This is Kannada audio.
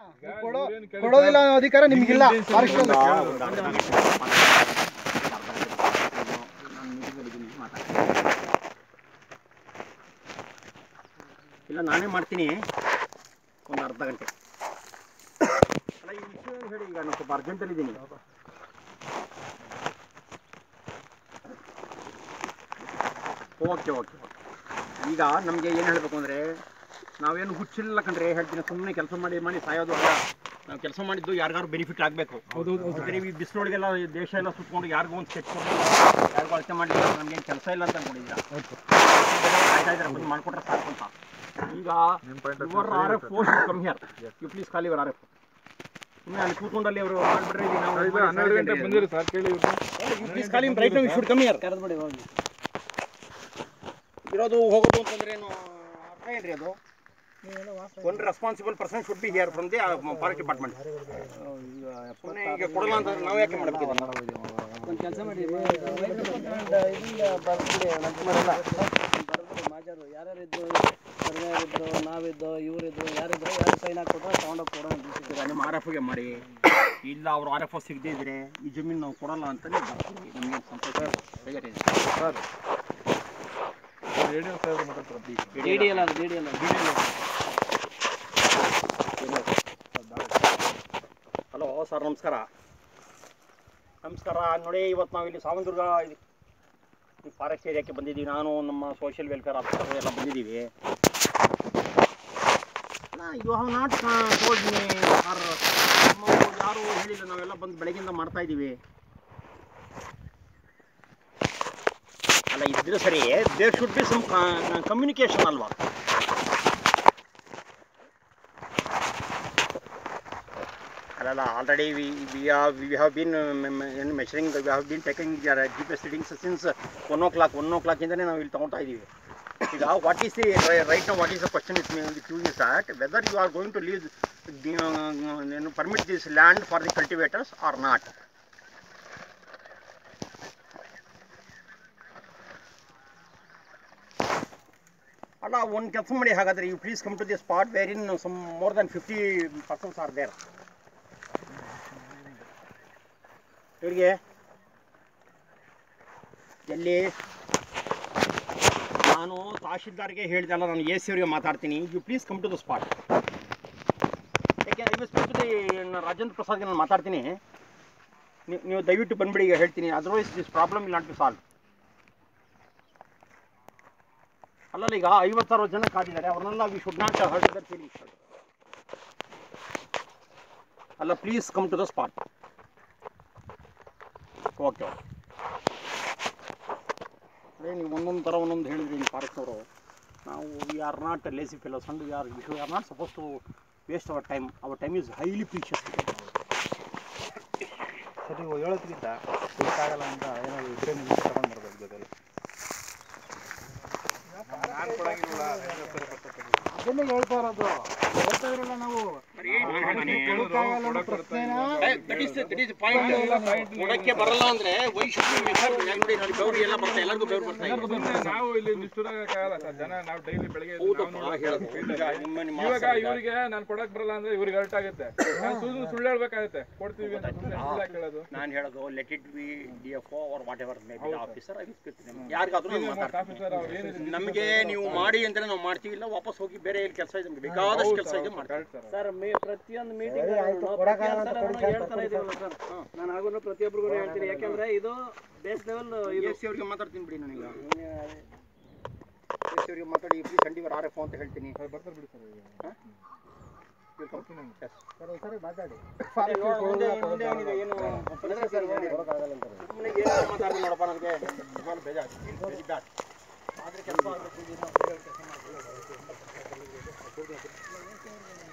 ಕೊಡೋ ಕೊಡೋದಿಲ್ಲ ಅನ್ನೋ ಅಧಿಕಾರ ನಿಮ್ಗಿಲ್ಲ ಫಾರೆಸ್ಟ್ ಒಂದು ಒಂದು ಅರ್ಧ ಗಂಟೆ ಮಾತಾಡ್ತೀನಿ. ಅರ್ಧ ಗಂಟೆ ಮಾತಾಡ್ತೀನಿ. ನಾನು ಮೀಟಿಂಗಲ್ಲಿ ಇದ್ದೀನಿ ಮಾತಾಡ್ತೀನಿ ಇಲ್ಲ ನಾನೇ ಮಾಡ್ತೀನಿ ಒಂದು ಅರ್ಧ ಗಂಟೆ ಅಲ್ಲ ಈ ವಿಷಯ ಏನು ಹೇಳಿ ಈಗ ನಾನು ಸ್ವಲ್ಪ ಅರ್ಜೆಂಟಲ್ಲಿ ಇದ್ದೀನಿ ಓಕೆ ಓಕೆ ಈಗ ನಮಗೆ ಏನು ಹೇಳಬೇಕು ಅಂದರೆ ನಾವೇನು ಹುಚ್ಚಿಲ್ಲ ಕಂಡ್ರೆ ಹೇಳ್ತೀನಿ ಸುಮ್ಮನೆ ಕೆಲಸ ಮಾಡಿ ಮಾಡಿ ಸಾಯೋದು ಅಲ್ಲ ನಾವು ಕೆಲಸ ಮಾಡಿದ್ದು ಯಾರಿಗಾರು ಬೆನಿಫಿಟ್ ಆಗಬೇಕು ಬರೀ ಈ ಬಿಸಿಲೊಳಗೆಲ್ಲ ಈ ದೇಶ ಎಲ್ಲ ಸುತ್ಕೊಂಡು ಯಾರಿಗೂ ಒಂದು ಸ್ಕೆಚ್ ಕೊಡಲಿಲ್ಲ ಯಾರಿಗೂ ಅಳತೆ ಮಾಡಲಿಲ್ಲ ನಮಗೇನು ಕೆಲಸ ಇಲ್ಲ ಅಂತ ಅನ್ಕೊಂಡಿದ್ದೀರಾ ಕಾಯ್ತಾ ಇದ್ದಾರೆ ಬಂದು ಮಾಡಿಕೊಟ್ರೆ ಸಾಕು ಅಂತ ಈಗ your R F post come here you please call your R F ಸುಮ್ಮನೆ ಅಲ್ಲಿ ಕೂತ್ಕೊಂಡಲ್ಲಿ ಅವರು ಮಾಡಿಬಿಟ್ರೆ ಇಲ್ಲಿ ನಾವು ಹನ್ನೆರಡು ಗಂಟೆ ಬಂದಿರಿ ಸರ್ ಕೇಳಿ ಪ್ಲೀಸ್ ಕಾಲ್ ರೈಟ್ ನಾವು ಶುಡ್ ಕಮ್ ಹಿಯರ್ ಕರೆದ್ಬಿಡಿ ಹೋಗಿ ಇರೋದು ಹೋಗೋದು ಅಂತಂದ್ರೆ ಏನು ಅರ್ಥ ಏನ್ರಿ ಅದು one responsible person should be here from the forest department ಸುಮ್ಮನೆ ಈಗ ಕೊಡಲ್ಲ ಅಂತ ನಾವು ಯಾಕೆ ಮಾಡಬೇಕು ಒಂದು ಕೆಲಸ ಮಾಡಿ ಇದರಿಂದ ಬರ್ಬಿಡಿ ನಮ್ಮರೆಲ್ಲ ಬರ್ಬಿಡಿ ಮಾಜಾರು ಯಾರ್ಯಾರು ಇದ್ದು ಸರ್ವೇಯರ್ ಇದ್ರು ನಾವಿದ್ದು ಇವರಿದ್ರು ಯಾರಿದ್ರು ಯಾರು ಸೈನ್ ಹಾಕ್ಕೊಟ್ರೆ ತಗೊಂಡೋಗಿ ಕೊಡೋಣ ಈಗ ನಿಮ್ಮ ಆರ್ ಎಫ್ಗೆ ಮಾಡಿ ಇಲ್ಲ ಅವ್ರು ಆರ್ ಎಫ್ ಸಿಗದೇ ಇದ್ರೆ ಈ ಜಮೀನು ನಾವು ಕೊಡಲ್ಲ ಅಂತ ನಮಗೆ ಸಂತೋಷ ಬೇಜಾರಿದೆ. ರೇಡಿಯೋ ಸಾಹೇಬ್ರು ಮಾತಾಡ್ತಾರೆ ಡಿ ಡಿ ಎಲ್ಲ ಡಿ ಡಿ ಎಲ್ಲ ಹಲೋ ಸರ್ ನಮಸ್ಕಾರ ನಮಸ್ಕಾರ ನೋಡಿ ಇವತ್ತು ನಾವು ಇಲ್ಲಿ ಸಾವಂದುರ್ಗ ಫಾರೆಸ್ಟ್ ಏರಿಯಾಕ್ಕೆ ಬಂದಿದ್ದೀವಿ ನಾನು ನಮ್ಮ ಸೋಷಿಯಲ್ ವೆಲ್ಫೇರ್ ಆಫೀಸರ್ ಎಲ್ಲ ಬಂದಿದ್ದೀವಿ you have not told me or ಯಾರು ಹೇಳಿಲ್ಲ ನಾವೆಲ್ಲ ಬಂದು ಬೆಳಗಿಂದ ಮಾಡ್ತಾ ಇದ್ದೀವಿ ಅಲ್ಲ ಇದ್ರೆ ಸರಿ there should be some communication ಅಲ್ವಾ ಅಲ್ಲಲ್ಲ already we we have we have been measuring we have been taking G P S readings since one o'clock one ಓ ಕ್ಲಾಕಿಂದನೇ ನಾವು ಇಲ್ಲಿ ತೊಗೊಳ್ತಾ ಇದ್ದೀವಿ ಈಗ what is the right now what is the question is with you is that whether you are going to leave ಏನು permit this land for the cultivators are not ಅಲ್ಲ ಒಂದು ಕೆಲಸ ಮಾಡಿ ಹಾಗಾದರೆ you please come to the spot where in some more than fifty persons are there ಇವರಿಗೆ ಎಲ್ಲಿ ನಾನು ತಹಶೀಲ್ದಾರ್ಗೆ ಹೇಳಿದಲ್ಲ ನಾನು ಎ ಸಿ ಅವರಿಗೆ ಮಾತಾಡ್ತೀನಿ you please come to the spot ಯಾಕೆ I will speak to the Rajendra ಪ್ರಸಾದ್ಗೆ ನಾನು ಮಾತಾಡ್ತೀನಿ ನೀವು ನೀವು ದಯವಿಟ್ಟು ಬಂದ್ಬಿಡಿ ಈಗ ಹೇಳ್ತೀನಿ ಅದರ್ವೈಸ್ ದಿಸ್ ಪ್ರಾಬ್ಲಮ್ ಇಲ್ಲ ನಾಟ್ ಬಿ ಸಾಲ್ವ್ ಅಲ್ಲಲ್ಲ ಈಗ ಐವತ್ತು ಸಾವಿರ ಜನ ಕಾದಿದ್ದಾರೆ ಅವ್ರನ್ನೆಲ್ಲ we should not hurt their feelings ಅಲ್ಲ please come to the spot okay okay ಅದೇ ನೀವು ಒಂದೊಂದು ಥರ ಒಂದೊಂದು ಹೇಳಿದ್ರಿ ನಿಮ್ಮ ಫಾರೆಸ್ಟ್ ಅವರು ನಾವು we are not lazy fellows and we are we are not suppose to waste our time our time is highly precious ಸರಿ ಹೇಳೋದ್ಕಿಂತ ಗೊತ್ತಾಗಲ್ಲ ಅಂತ ಏನಾದ್ರು ಇದ್ರೆ ನಿಮ್ಗೆ ತಗೊಂಡು ಬರ್ಬೇಕು ಜೊತೆಲಿ ನಾನು ಕೊಡಂಗಿಲ್ಲ ಅದನ್ನೇ ಹೇಳ್ತಾ ಇರೋದು ಹೇಳ್ತಾ ಇರಲ್ಲ ನಾವು ಕೊಡಕ್ಕೆ ಬರಲ್ಲ ಅಂದ್ರೆ ನೋಡಿ ನೋಡಿ ಬೆವರು ಎಲ್ಲ ಬರ್ತಾ ಎಲ್ಲರಿಗೂ ಬೆವರು ಬರ್ತಾ ಇದೆ ನಾವು ಇಲ್ಲಿ ನಿಷ್ಠುರಾಗಕ್ಕಾಗಲ್ಲ ಸರ್ ಜನ ನಾವು ಡೈಲಿ ಬೆಳಗ್ಗೆ ಎದ್ದು ಹೌದಪ್ಪ, ನಾವು ನೋಡೋದು. ಹೇಳೋದು. ಈಗ ನಿಮ್ಮ- ನಿಮ್ಮ ಇವಾಗ ಆಸೆ ಈಗ. ಇವರಿಗೆ ನಾನು ಕೊಡಕ್ ಬರಲ್ಲ ಅಂದ್ರೆ ಇವ್ರಿಗೆ ಹರ್ಟ್ ಆಗುತ್ತೆ ನಾನು ಸುಳ್ಳು ಸುಳ್ಳು ಹೇಳ್ಬೇಕಾಗುತ್ತೆ ಕೊಡ್ತೀವಿ ಅಂತ ಸುಳ್ಳು ಸುಳ್ಳು ಯಾಕೆ ಹೇಳೋದು ನಾನು ಹೇಳೋದು let it be D F or whatever may be officer ಯಾರಿಗಾದ್ರೂ ನಾನು ಮಾತಾಡ್ತೀನಿ ಆಫೀಸರ್ ಅವ್ರು ಏನಿದೆ ನಮಗೆ ನೀವು ಮಾಡಿ ಅಂದ್ರೆ ನಾವು ಮಾಡ್ತೀವಿ ಇಲ್ಲ ವಾಪಸ್ ಹೋಗಿ ಬೇರೆ ಎಲ್ಲಿ ಕೆಲಸ ಇದೆ ನಮ್ಗೆ ಬೇಕಾದಷ್ಟು ಕೆಲಸ ಇದೆ ಮಾಡ್ತೀವಿ ಕರೆಕ್ಟ್ ಸರ್ ಸರ್ ಮೇ ಪ್ರತಿಯೊಂದು ಮೀಟಿಂಗ್ ಹೇಳ್ತಾನೆ ಇದೀವಲ್ಲ ಸರ್ ನಾನು ಆಗೋನು ಪ್ರತಿಯೊಬ್ಬರಿಗೂ ಹೇಳ್ತೀನಿ ಯಾಕಂದ್ರೆ ಇದು ಬೇಸ್ ಲೆವೆಲ್ ಇದು ಎಸ್ ಅವ್ರಿಗೆ ಮಾತಾಡ್ತೀನಿ ಬಿಡಿ ನಾನೀಗ ಎಸ್ ಅವ್ರಿಗೆ ಮಾತಾಡಿ ಪ್ಲೀಸ್ ಸಂಡಿವರ್ ಆರ್ ಎಫ್ ಅಂತ ಹೇಳ್ತೀನಿ ಬರ್ತಾರೆ ಬಿಡಿ ಸರ್ ಈಗ ಸರಿ ಮಾತಾಡಿ ಮುಂದೆ ಮುಂದೆ ಏನಿದೆ ಏನು ಸರ್ ಸುಮ್ಮನೆ ಏನೋ ಮಾತಾಡ್ತೀನಿ ನೋಡಪ್ಪ ನನಗೆ ನಿಜವಾಗ್ಲೂ ಬೇಜಾರು ವೆರಿ ಬ್ಯಾಡ್ ಆದರೆ ಕೆಲಸ ಆಗಬೇಕು